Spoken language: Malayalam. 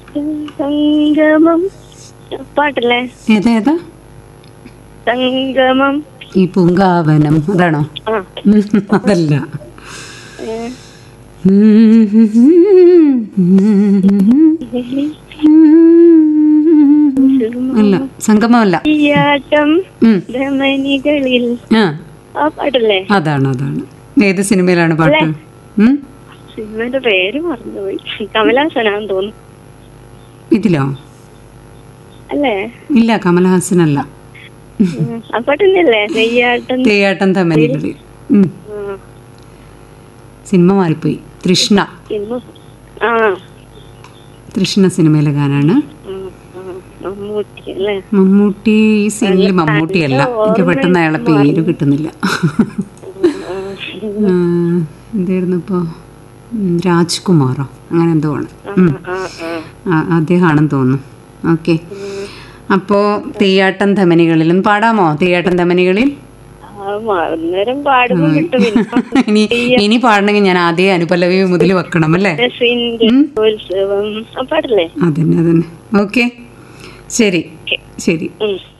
സംഗമം പാട്ടല്ലേ ഏതേതാ സംഗമം ഈ പൂങ്കാവനം അതാണോ ആ ഉം, അതല്ല ഏ, അല്ല സംഗമമല്ല തീയാട്ടം ഉം. ധമനികളിൽ ആ ആ പാട്ടല്ലേ അതാണ് അതാണ് ഏത് സിനിമയിലാണ് പാട്ട് ഉം? സിനിമയുടെ പേര് മറന്നുപോയി കമലാസനാന്ന് തോന്നുന്നു ഇതിലോ അല്ലേ ഇല്ല കമലഹാസനല്ല ഉം. ആ പാട്ടന്നല്ലേ നെയ്യാട്ടം തെയ്യാട്ടം തമ്മനികളിൽ ഉം. ആ, സിനിമ മാറിപ്പോയി തൃഷ്ണ സിനിമ ആ തൃഷ്ണ സിനിമയിലെ ഗാനാണ് ആ, ആ, മമ്മൂട്ടി അല്ലേ മമ്മൂട്ടി ഈ സീനിൽ മമ്മൂട്ടിയല്ല എനിക്ക് പെട്ടെന്ന് അയാളെ പേര് കിട്ടുന്നില്ല ആ, എന്തായിരുന്നു ഇപ്പോൾ രാജ്കുമാറോ അങ്ങനെ എന്തോ ആണ് ഉം. ആ ആ ആ, അദ്ദേഹമാണെന്ന് തോന്നുന്നു ഓക്കെ അപ്പോൾ തെയ്യാട്ടം ധമനികളിലും പാടാമോ തെയ്യാട്ടം ധമനികളിൽ ആ അന്നേരം പാടുമ്പോ കിട്ടും പിന്നെ ഇനി ഇനി പാടണമെങ്കിൽ ഞാൻ ആദ്യം അനുപല്ലവി മുതൽ വെക്കണം അല്ലേ മനസ്സിന്റെ ഉത്സവം ആ പാടല്ലേ അതന്നെ അതന്നെ ഓക്കെ ശരി ശരി ഉം